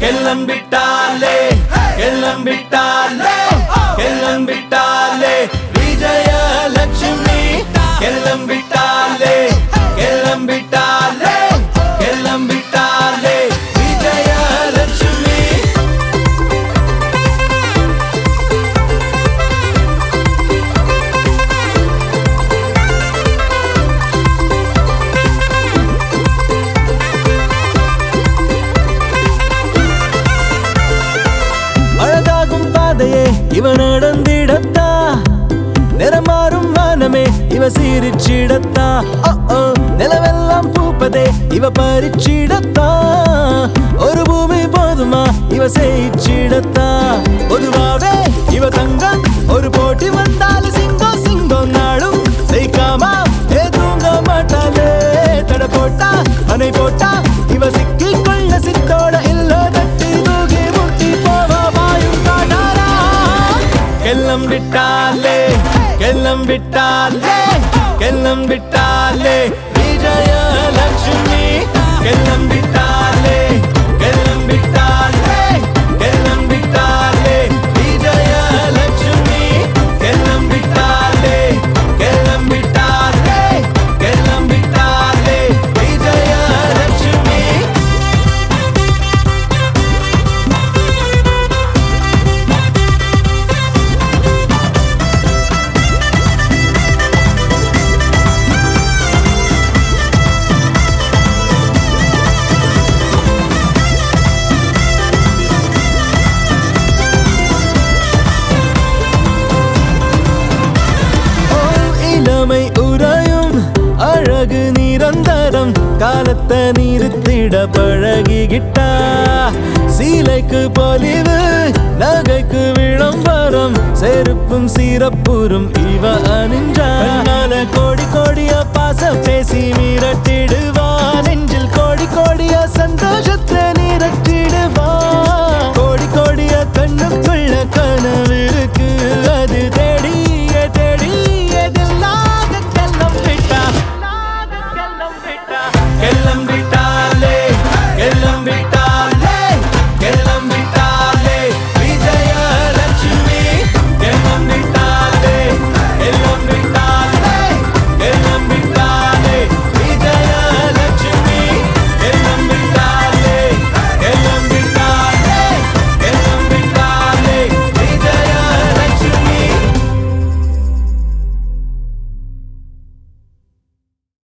கிளம்பிட்டாலே கிளம்பிட்டாலே கிளம்பிட்டாலே விஜயலட்சுமி கிளம்பிட்டாலே கிளம்பிட்டாலே கிளம்பிட்டாலே விஜயலட்சுமி அழகாகும் பாதையே இவ நடந்திடத்தா நிறமாறும் வானமே இவ சீரிச்சிடத்தா ஓ, ஓ, நிலவெல்லாம் பூப்பதே இவ பறிச்சிடத்தா ஒரு பூமி போதுமா இவ செய்ச்சிடத்தா பொதுவாவே இவ தங்கம் ஒரு போட்டி வந்தால் சிங்கம் சிங்கம் நாளும் செய்காமா ஏ தூங்க மாட்டாளே தட போட்டா அணை போட்டா இவ சிக்கி கொள்ள சித்தோட இல்ல தட்டி தூக்கி முட்டி போவா வாயும் காட்டாரா கிளம்பிட்டாலே கிளம்பிட்டாலே கிளம்பிட்டாலே விஜயலட்சுமி கிளம்பிட்டாலே கிளம்பிட்டாலே கிளம்பிட்டாலே விஜயலட்சுமி கிளம்பிட்டாலே கிளம்பிட்டாலே கிளம்பிட்டாலே விஜயலட்சுமி ஓ, இளமை உறையும் அழகு நிரந்தரம் காலத்தை நிறுத்திட பழகிக்கிட்டா சீலைக்கு பொலிவு நகைக்கு விளம்பரம் செருப்பும் சீரப்புறும் இவ அணிஞ்சா கண்ணால கோடி கோடியா பாச பேசி மிரட்டிடுவா